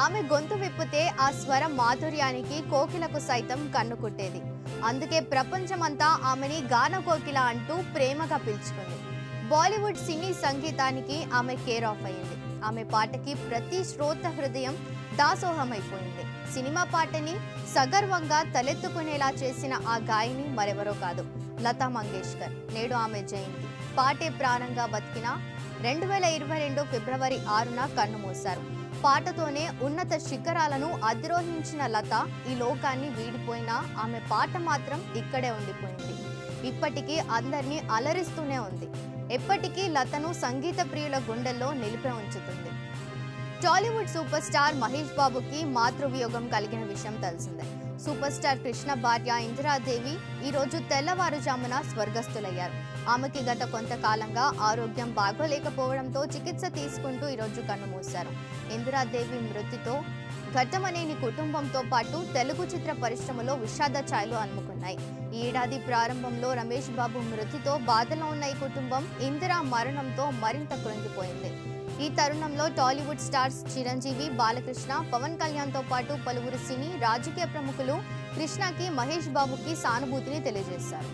ఆమె గొంతు విప్పితే ఆ స్వర మాధుర్యానికి కోకిలకు సైతం కన్ను కుట్టేది అందుకే ప్రపంచమంతా ఆమెని గాన కోకిల అంటూ ప్రేమగా పిలుచుకుంది బాలీవుడ్ సినీ సంగీతానికి ఆమె కేర్ ఆఫ్ అయింది ఆమె పాటకి ప్రతి శ్రోత హృదయం దాసోహమైపోయింది సినిమా పాటని సగర్వంగా తలెత్తుకునేలా చేసిన ఆ గాయని మరెవరో కాదు లతా మంగేష్కర్ నేడు ఆమె జయంతి పాటే ప్రాణంగా బతికిన రెండు వేల ఇరవై రెండు ఫిబ్రవరి ఆరున కన్నుమూశారు పాటతోనే ఉన్నత శిఖరాలను అధిరోహించిన లత ఈ లోకాన్ని వీడిపోయినా ఆమె పాట మాత్రం ఇక్కడే ఉండిపోయింది ఇప్పటికీ అందరినీ అలరిస్తూనే ఉంది ఎప్పటికీ లతను సంగీత ప్రియుల గుండెల్లో నిలిపే ఉంచుతుంది టాలీవుడ్ సూపర్ స్టార్ మహేష్ బాబుకి మాతృవియోగం కలిగిన విషయం తెలిసిందే సూపర్ స్టార్ కృష్ణ భార్య ఇందిరాదేవి ఈ రోజు తెల్లవారుజామున స్వర్గస్థులయ్యారు ఆమెకి గత కొంతకాలంగా ఆరోగ్యం బాగోలేకపోవడంతో చికిత్స తీసుకుంటూ ఈరోజు కన్నుమూశారు ఇందిరాదేవి మృతితో ఘట్టమనేని కుటుంబంతో పాటు తెలుగు చిత్ర పరిశ్రమలో విషాద ఛాయలు అలుముకున్నాయి ఈ ఏడాది ప్రారంభంలో రమేష్ బాబు మృతితో బాధలో ఉన్న ఈ కుటుంబం ఇందిరా మరణంతో మరింత కృంగిపోయింది ఈ తరుణంలో టాలీవుడ్ స్టార్స్ చిరంజీవి బాలకృష్ణ పవన్ కళ్యాణ్తో పాటు పలువురు సినీ రాజకీయ ప్రముఖులు కృష్ణకి మహేష్ బాబుకి సానుభూతిని తెలియజేశారు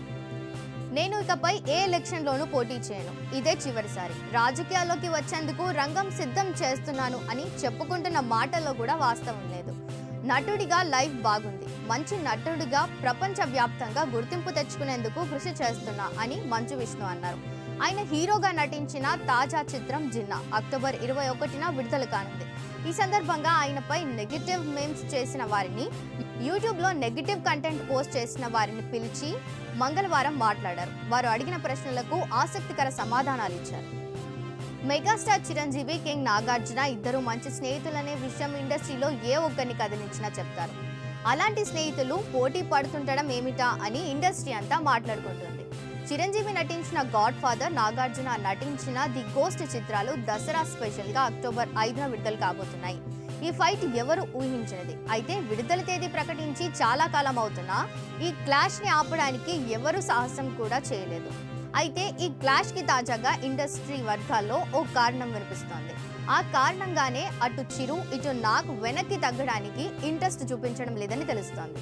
నేను ఇకపై ఏ ఎలక్షన్లోనూ పోటీ చేయను ఇదే చివరిసారి రాజకీయాల్లోకి వచ్చేందుకు రంగం సిద్ధం చేస్తున్నాను అని చెప్పుకుంటున్న మాటల్లో కూడా వాస్తవం లేదు నటుడిగా లైఫ్ బాగుంది మంచి నటుడిగా ప్రపంచ వ్యాప్తంగా గుర్తింపు తెచ్చుకునేందుకు కృషి చేస్తున్నా అని మంచు విష్ణు అన్నారు ఆయన హీరోగా నటించిన తాజా చిత్రం జిన్నా అక్టోబర్ ఇరవై ఒకటిన విడుదల కానుంది ఈ సందర్భంగా ఆయనపై నెగిటివ్ మీమ్స్ చేసిన వారిని యూట్యూబ్లో నెగిటివ్ కంటెంట్ పోస్ట్ చేసిన వారిని పిలిచి మంగళవారం మాట్లాడారు వారు అడిగిన ప్రశ్నలకు ఆసక్తికర సమాధానాలు ఇచ్చారు మెగాస్టార్ చిరంజీవి కింగ్ నాగార్జున ఇద్దరు మంచి స్నేహితులనే విషయం ఇండస్ట్రీలో ఏ ఒక్కరిని కదిలించినా చెప్తారు అలాంటి స్నేహితులు పోటీ పడుతుండడం ఏమిటా అని ఇండస్ట్రీ అంతా మాట్లాడుకుంటుంది చిరంజీవి నటించిన గాడ్ ఫాదర్ నాగార్జున నటించిన ది గోస్ట్ చిత్రాలు దసరా స్పెషల్ గా అక్టోబర్ ఐదున విడుదల కాబోతున్నాయి ఈ ఫైట్ ఎవరు ఊహించినది అయితే విడుదల తేదీ ప్రకటించి చాలా కాలం అవుతున్నా ఈ క్లాష్ ని ఆపడానికి ఎవరు సాహసం కూడా చేయలేదు అయితే ఈ క్లాష్ కి తాజాగా ఇండస్ట్రీ వర్గాల్లో ఓ కారణం వినిపిస్తోంది ఆ కారణంగానే అటు చిరు ఇటు నాగ్ వెనక్కి తగ్గడానికి ఇంట్రెస్ట్ చూపించడం లేదని తెలుస్తోంది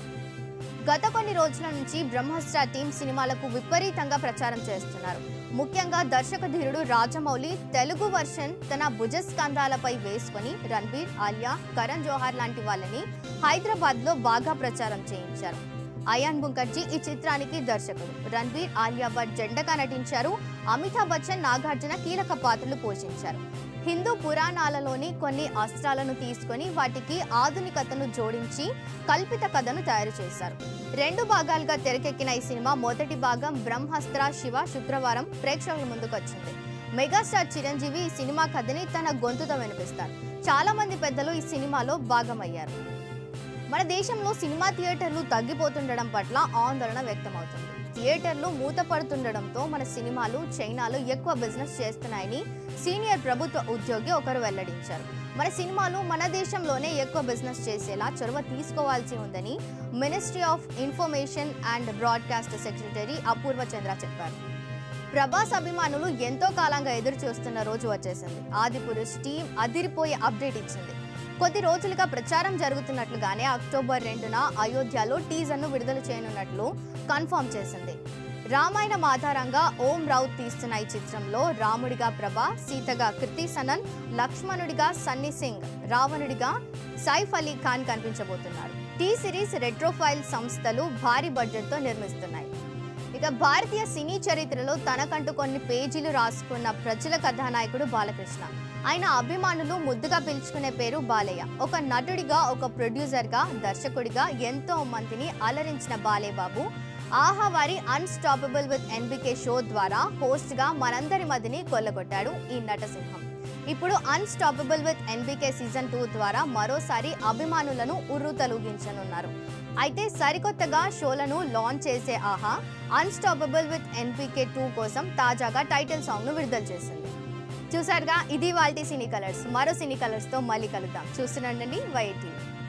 గత కొన్ని రోజుల నుంచి బ్రహ్మాస్త్ర టీం సినిమాలకు విపరీతంగా ప్రచారం చేస్తున్నారు ముఖ్యంగా దర్శక ధీరుడు రాజమౌళి తెలుగు వర్షన్ తన భుజస్కంధాలపై వేసుకొని రణబీర్ ఆలియా కరణ్ జోహార్ లాంటి వాళ్ళని హైదరాబాద్ లో బాగా ప్రచారం చేయించారు అయాన్ ముఖర్జీ ఈ చిత్రానికి దర్శకుడు రణబీర్ ఆలియా భట్ జెండగా నటించారు అమితాబ్ బచ్చన్ నాగార్జున కీలక పాత్రలు పోషించారు హిందూ పురాణాలలోని కొన్ని అస్త్రాలను తీసుకొని వాటికి ఆధునికతను జోడించి కల్పిత కథను తయారు చేశారు రెండు భాగాలుగా తెరకెక్కిన ఈ సినిమా మొదటి భాగం బ్రహ్మాస్త్ర శివ శుక్రవారం ప్రేక్షకుల ముందుకు వచ్చింది మెగాస్టార్ చిరంజీవి ఈ సినిమా కథని తన గొంతుతో వినిపిస్తారు చాలా మంది పెద్దలు ఈ సినిమాలో భాగమయ్యారు మన దేశంలో సినిమా థియేటర్లు తగ్గిపోతుండడం పట్ల ఆందోళన వ్యక్తమవుతుంది థియేటర్లు మూతపడుతుండడంతో మన సినిమాలు చైనాలో ఎక్కువ బిజినెస్ చేస్తున్నాయని సీనియర్ ప్రభుత్వ ఉద్యోగి ఒకరు వెల్లడించారు మన సినిమాలు మన దేశంలోనే ఎక్కువ బిజినెస్ చేసేలా చొరవ తీసుకోవాల్సి ఉందని ministry of information and broadcast secretary Apurva Chandra చెప్పారు ప్రభాస్ అభిమానులు ఎంతో కాలంగా ఎదురు చూస్తున్న రోజు వచ్చేసింది ఆది పురుష్ టీం అదిరిపోయే అప్డేట్ ఇచ్చింది కొద్ది రోజులుగా ప్రచారం జరుగుతున్నట్లుగానే అక్టోబర్ రెండున అయోధ్యలో టీజర్ను విడుదల చేయనున్నట్లు కన్ఫర్మ్ చేసింది రామాయణం ఆధారంగా ఓం రౌత్ తీస్తున్న ఈ చిత్రంలో రాముడిగా ప్రభ సీతగా కృతి సనన్ లక్ష్మణుడిగా సన్నీ సింగ్ రావణుడిగా సైఫ్ అలీ ఖాన్ కనిపించబోతున్నారు టీ సిరీస్ రెట్రోఫైల్ సంస్థలు భారీ బడ్జెట్తో నిర్మిస్తున్నాయి ఇక భారతీయ సినీ చరిత్రలో తనకంటూ కొన్ని పేజీలు రాసుకున్న ప్రజల కథానాయకుడు బాలకృష్ణ ఆయన అభిమానులు ముద్దుగా పిలుచుకునే పేరు బాలయ్య ఒక నటుడిగా ఒక ప్రొడ్యూసర్గా దర్శకుడిగా ఎంతో మందిని అలరించిన బాలయ్య బాబు ఆహా వారి అన్స్టాపబుల్ విత్ ఎన్బికే షో ద్వారా హోస్ట్గా మనందరి మదిని కొల్లగొట్టాడు ఈ నటసింహం ఇప్పుడు unstoppable with NBK season two ద్వారా మరోసారి అభిమానులను ఉర్రు తొలగించనున్నారు అయితే సరికొత్తగా షోలను లాంచ్ చేసే ఆహా అన్స్టాపబుల్ విత్ ఎన్పికే టూ కోసం తాజాగా టైటిల్ సాంగ్ను విడుదల చేసింది చూసారుగా ఇది వాళ్ళ సినీ కలర్స్ మరో సినీ కలర్స్తో మళ్ళీ కలుద్దాం చూస్తుండండి వైటీవీ